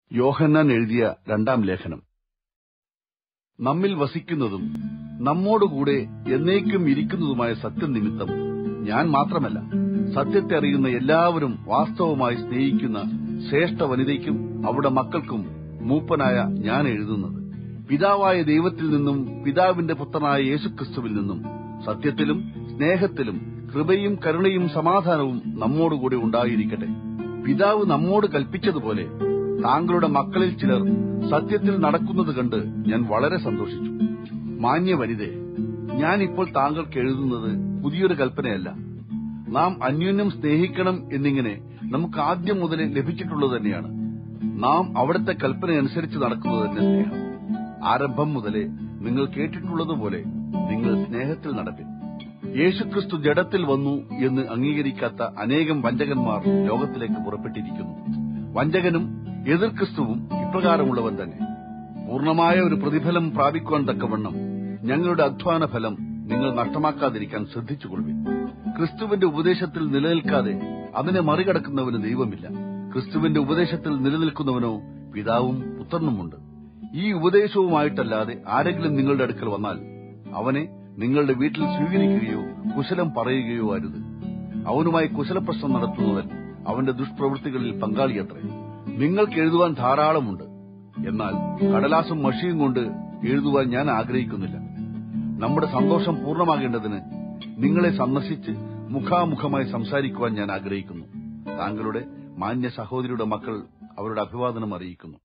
യോഹന്നാൻ എഴുതിയ രണ്ടാം ലേഖനം നമ്മിൽ വസിക്കുന്നതും നമ്മോടുകൂടെ എന്നേക്കും ഇരിക്കുന്നതുമായ സത്യം നിമിത്തം ഞാൻ മാത്രമല്ല സത്യത്തെ അറിയുന്ന എല്ലാവരും വാസ്തവമായി സ്നേഹിക്കുന്ന ശ്രേഷ്ഠ വനിതയ്ക്കും അവിടെ മക്കൾക്കും മൂപ്പനായ ഞാൻ എഴുതുന്നത് പിതാവായ ദൈവത്തിൽ നിന്നും പിതാവിന്റെ പുത്രനായ യേശുക്രിസ്തുവിൽ നിന്നും സത്യത്തിലും സ്നേഹത്തിലും കൃപയും കരുണയും സമാധാനവും നമ്മോടുകൂടി ഉണ്ടായിരിക്കട്ടെ പിതാവ് നമ്മോട് കൽപ്പിച്ചതുപോലെ താങ്കളുടെ മക്കളിൽ ചിലർ സത്യത്തിൽ നടക്കുന്നത് കണ്ട് ഞാൻ വളരെ സന്തോഷിച്ചു മാന്യ വനിതേ ഞാൻ ഇപ്പോൾ താങ്കൾക്ക് എഴുതുന്നത് പുതിയൊരു കൽപ്പനയല്ല നാം അന്യോന്യം സ്നേഹിക്കണം എന്നിങ്ങനെ നമുക്ക് ആദ്യം മുതലേ ലഭിച്ചിട്ടുള്ളത് തന്നെയാണ് നാം അവിടുത്തെ കൽപ്പന അനുസരിച്ച് നടക്കുന്നത് തന്നെ സ്നേഹം ആരംഭം മുതലേ നിങ്ങൾ കേട്ടിട്ടുള്ളതുപോലെ നിങ്ങൾ സ്നേഹത്തിൽ നടപ്പിൻ യേശുക്രിസ്തു ജഡത്തിൽ വന്നു എന്ന് അംഗീകരിക്കാത്ത അനേകം വഞ്ചകന്മാർ ലോകത്തിലേക്ക് പുറപ്പെട്ടിരിക്കുന്നു വഞ്ചകനും എതിർ ക്രിസ്തുവും ഇപ്രകാരമുള്ളവൻ തന്നെ പൂർണ്ണമായ ഒരു പ്രതിഫലം പ്രാപിക്കുവാൻ തക്കവണ്ണം ഞങ്ങളുടെ അധ്വാന ഫലം നിങ്ങൾ നഷ്ടമാക്കാതിരിക്കാൻ ശ്രദ്ധിച്ചുകൊള്ളുവിൻ ക്രിസ്തുവിന്റെ ഉപദേശത്തിൽ നിലനിൽക്കാതെ അതിനെ മറികടക്കുന്നവന് ദൈവമില്ല ക്രിസ്തുവിന്റെ ഉപദേശത്തിൽ നിലനിൽക്കുന്നവനോ പിതാവും പുത്രനുമുണ്ട് ഈ ഉപദേശവുമായിട്ടല്ലാതെ ആരെങ്കിലും നിങ്ങളുടെ അടുക്കൽ വന്നാൽ അവനെ നിങ്ങളുടെ വീട്ടിൽ സ്വീകരിക്കുകയോ കുശലം പറയുകയോ അരുത് അവനുമായി കുശലപ്രശ്നം നടത്തുന്നവൻ അവന്റെ ദുഷ്പ്രവൃത്തികളിൽ പങ്കാളിയത്രേ നിങ്ങൾക്ക് എഴുതുവാൻ ധാരാളമുണ്ട് എന്നാൽ കടലാസും മഷിയും കൊണ്ട് എഴുതുവാൻ ഞാൻ ആഗ്രഹിക്കുന്നില്ല നമ്മുടെ സന്തോഷം പൂർണ്ണമാകേണ്ടതിന് നിങ്ങളെ സന്ദർശിച്ച് മുഖാമുഖമായി സംസാരിക്കുവാൻ ഞാൻ ആഗ്രഹിക്കുന്നു താങ്കളുടെ മാന്യ സഹോദരിയുടെ മക്കൾ അവരുടെ അഭിവാദനം അറിയിക്കുന്നു